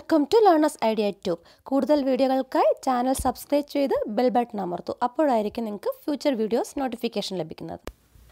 welcome to learners idea tube കൂടുതൽ വീഡിയോകൾക്കായി channel subscribe ചെയ്ത് ബെൽ ബട്ടൺ അമർത്തു അപ്പോഴായിരിക്കും നിങ്ങൾക്ക് ഫ്യൂച്ചർ വീഡിയോസ് നോട്ടിഫിക്കേഷൻ ലഭിക്കുന്നത്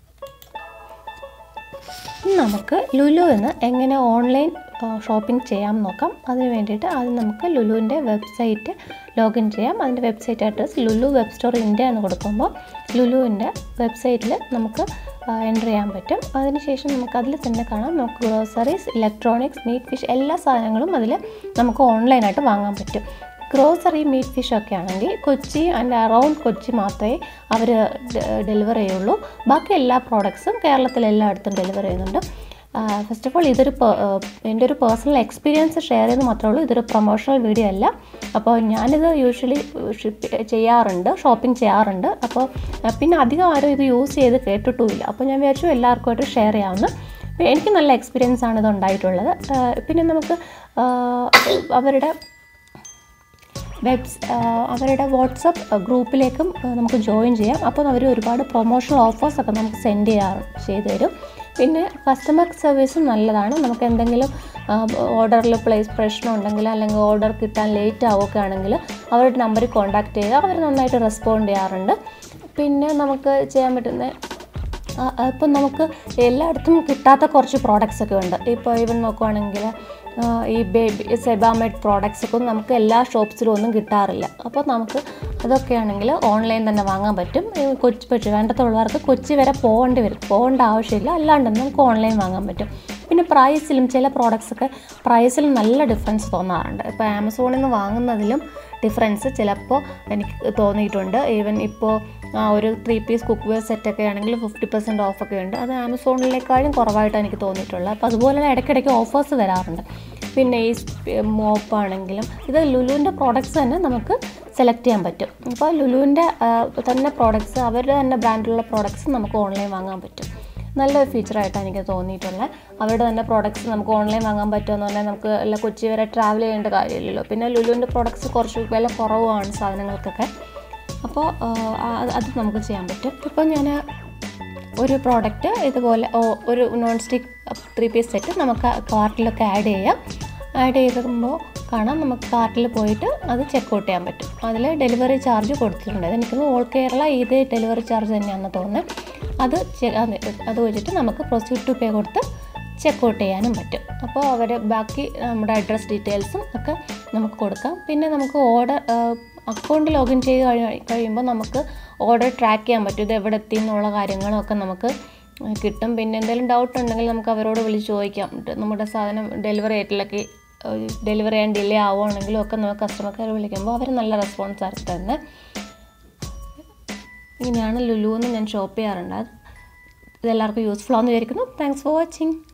ഇന്ന് നമുക്ക് ലുലു എന്ന് എങ്ങനെ ഓൺലൈൻ ഷോപ്പിംഗ് ചെയ്യാം നോക്കാം അതിന് വേണ്ടിയിട്ട് ആദ്യം നമുക്ക് ലുലുവിൻ്റെ വെബ്സൈറ്റ് ലോഗിൻ ചെയ്യാം അതിൻ്റെ website address Lulu web store India എന്ന് കൊടുക്കുമ്പോൾ ലുലുവിൻ്റെ വെബ്സൈറ്റിൽ നമുക്ക് എൻ്റർ ചെയ്യാൻ പറ്റും അതിനുശേഷം നമുക്ക് അതിൽ തന്നെ കാണാം നമുക്ക് ഗ്രോസറീസ് ഇലക്ട്രോണിക്സ് മീറ്റ് ഫിഷ് എല്ലാ സാധനങ്ങളും അതിൽ നമുക്ക് ഓൺലൈനായിട്ട് വാങ്ങാൻ പറ്റും ഗ്രോസറി മീറ്റ് ഫിഷ് ഒക്കെ ആണെങ്കിൽ കൊച്ചി ആൻഡ് അറൗണ്ട് കൊച്ചി മാത്രമേ അവർ ഡെലിവർ ചെയ്യുള്ളൂ ബാക്കി എല്ലാ പ്രോഡക്ട്സും കേരളത്തിൽ എല്ലായിടത്തും ഡെലിവർ ചെയ്യുന്നുണ്ട് ഫസ്റ്റ് ഓഫ് ഓൾ ഇതൊരു എൻ്റെ ഒരു പേഴ്സണൽ എക്സ്പീരിയൻസ് ഷെയർ ചെയ്ത് മാത്രമേ ഉള്ളൂ ഇതൊരു പ്രൊമോഷണൽ വീഡിയോ അല്ല അപ്പോൾ ഞാനിത് യൂഷ്വലി ഷിപ്പ് ചെയ്യാറുണ്ട് ഷോപ്പിംഗ് ചെയ്യാറുണ്ട് അപ്പോൾ പിന്നെ അധികം ആരും ഇത് യൂസ് ചെയ്ത് കേട്ടിട്ടുമില്ല അപ്പോൾ ഞാൻ വിചാരിച്ചു എല്ലാവർക്കുമായിട്ട് ഷെയർ ചെയ്യാവുന്ന എനിക്ക് നല്ല എക്സ്പീരിയൻസ് ആണ് ഇത് ഉണ്ടായിട്ടുള്ളത് പിന്നെ നമുക്ക് അവരുടെ വെബ്സ് അവരുടെ വാട്സപ്പ് ഗ്രൂപ്പിലേക്കും നമുക്ക് ജോയിൻ ചെയ്യാം അപ്പോൾ അവർ ഒരുപാട് പ്രൊമോഷണൽ ഓഫേഴ്സൊക്കെ നമുക്ക് സെൻഡ് ചെയ്യാറ് ചെയ്തു തരും പിന്നെ കസ്റ്റമർ സർവീസും നല്ലതാണ് നമുക്ക് എന്തെങ്കിലും ഓർഡറിൽ പ്ലേസ് പ്രശ്നം ഉണ്ടെങ്കിൽ അല്ലെങ്കിൽ ഓർഡർ കിട്ടാൻ ലേറ്റ് ആവുകയൊക്കെ ആണെങ്കിൽ അവരുടെ നമ്പറിൽ കോൺടാക്ട് ചെയ്യുക അവർ നന്നായിട്ട് റെസ്പോണ്ട് ചെയ്യാറുണ്ട് പിന്നെ നമുക്ക് ചെയ്യാൻ പറ്റുന്ന ഇപ്പം നമുക്ക് എല്ലായിടത്തും കിട്ടാത്ത കുറച്ച് പ്രോഡക്റ്റ്സ് ഒക്കെ ഉണ്ട് ഇപ്പോൾ ഇവൻ നോക്കുവാണെങ്കിൽ ഈ ബേബി സെബാമെഡ് പ്രോഡക്റ്റ്സ് ഒക്കെ നമുക്ക് എല്ലാ ഷോപ്സിലും ഒന്നും കിട്ടാറില്ല അപ്പോൾ നമുക്ക് അതൊക്കെയാണെങ്കിൽ ഓൺലൈൻ തന്നെ വാങ്ങാൻ പറ്റും കൊച്ചി പക്ഷേ വേണ്ടത്തുള്ളവർക്ക് കൊച്ചി വരെ പോകേണ്ടി വരും പോകേണ്ട ആവശ്യമില്ല അല്ലാണ്ട് നമുക്ക് ഓൺലൈൻ വാങ്ങാൻ പറ്റും പിന്നെ പ്രൈസിലും ചില പ്രോഡക്റ്റ്സ് ഒക്കെ പ്രൈസിലും നല്ല ഡിഫറൻസ് തോന്നാറുണ്ട് ഇപ്പോൾ ആമസോണിൽ നിന്ന് വാങ്ങുന്നതിലും ഡിഫറൻസ് ചിലപ്പോൾ എനിക്ക് തോന്നിയിട്ടുണ്ട് ഈവൻ ഇപ്പോൾ ഒരു ത്രീ പീസ് കുക്ക് വെയർ സെറ്റൊക്കെ ആണെങ്കിൽ ഫിഫ്റ്റി പെർസെൻറ്റ് ഓഫൊക്കെ ഉണ്ട് അത് ആമസോണിലേക്കാളും കുറവായിട്ടാണ് എനിക്ക് തോന്നിയിട്ടുള്ളത് അപ്പോൾ അതുപോലെ ഇടയ്ക്കിടയ്ക്ക് ഓഫേഴ്സ് വരാറുണ്ട് പിന്നെ ഈ മോപ്പാണെങ്കിലും ഇത് ലുലുവിൻ്റെ പ്രോഡക്റ്റ്സ് തന്നെ നമുക്ക് സെലക്ട് ചെയ്യാൻ പറ്റും അപ്പോൾ ലുലുവിൻ്റെ തന്നെ പ്രോഡക്റ്റ്സ് അവരുടെ തന്നെ ബ്രാൻഡിലുള്ള പ്രോഡക്റ്റ്സ് നമുക്ക് ഓൺലൈൻ വാങ്ങാൻ പറ്റും നല്ലൊരു ഫീച്ചറായിട്ടാണ് എനിക്ക് തോന്നിയിട്ടുള്ളത് അവരുടെ തന്നെ പ്രോഡക്റ്റ്സ് നമുക്ക് ഓൺലൈൻ വാങ്ങാൻ പറ്റുമെന്ന് പറഞ്ഞാൽ നമുക്ക് അല്ല കൊച്ചി വരെ ട്രാവൽ ചെയ്യേണ്ട കാര്യമില്ലല്ലോ പിന്നെ ലുലുവിൻ്റെ പ്രോഡക്റ്റ്സ് കുറച്ച് വില കുറവാണ് സാധനങ്ങൾക്കൊക്കെ അപ്പോൾ അത് നമുക്ക് ചെയ്യാൻ പറ്റും ഇപ്പോൾ ഞാൻ ഒരു പ്രോഡക്റ്റ് ഇതുപോലെ ഒരു non stick three piece set നമുക്ക് കാർട്ടിലൊക്കെ ആഡ് ചെയ്യാം ആഡ് ചെയ്തുമ്പോൾ കാണാം നമുക്ക് കാർട്ടിൽ പോയിട്ട് അത് ചെക്കൗട്ട് ചെയ്യാൻ പറ്റും അതിൽ ഡെലിവറി ചാർജ് കൊടുത്തിട്ടുണ്ട് അതെനിക്ക് ഓൾ കേരള ഇത് ഡെലിവറി ചാർജ് തന്നെയാണെന്ന് തോന്നുന്നത് അത് അത് വെച്ചിട്ട് നമുക്ക് പ്രൊസീഡ് ടു പേ കൊടുത്ത് ചെക്കൗട്ട് ചെയ്യാനും പറ്റും അപ്പോൾ അവർ ബാക്കി നമ്മുടെ അഡ്രസ് ഡീറ്റെയിൽസും ഒക്കെ നമുക്ക് കൊടുക്കാം പിന്നെ നമുക്ക് ഓർഡർ അക്കൗണ്ട് ലോഗിൻ ചെയ്ത് കഴിയുമ്പോൾ നമുക്ക് ഓർഡർ ട്രാക്ക് ചെയ്യാൻ പറ്റും ഇത് എവിടെ എത്തി എന്നുള്ള കാര്യങ്ങളൊക്കെ നമുക്ക് കിട്ടും പിന്നെ എന്തെങ്കിലും ഡൗട്ട് ഉണ്ടെങ്കിൽ നമുക്ക് അവരോട് വിളിച്ച് ചോദിക്കാം നമ്മുടെ സാധനം ഡെലിവറി ആയിട്ടിലൊക്കെ ഡെലിവറി ചെയ്യാൻ ഡിലേ ആവുകയാണെങ്കിലും ഒക്കെ നമുക്ക് കസ്റ്റമർ കെയർ വിളിക്കുമ്പോൾ അവർ നല്ല റെസ്പോൺസ് ആയിട്ട് തന്നെ ഇങ്ങനെയാണ് ലുലു എന്ന് ഞാൻ ഷോപ്പ് ചെയ്യാറുണ്ട് ഇതെല്ലാവർക്കും യൂസ്ഫുൾ ആണെന്ന് വിചാരിക്കുന്നു താങ്ക്സ് ഫോർ വാച്ചിങ്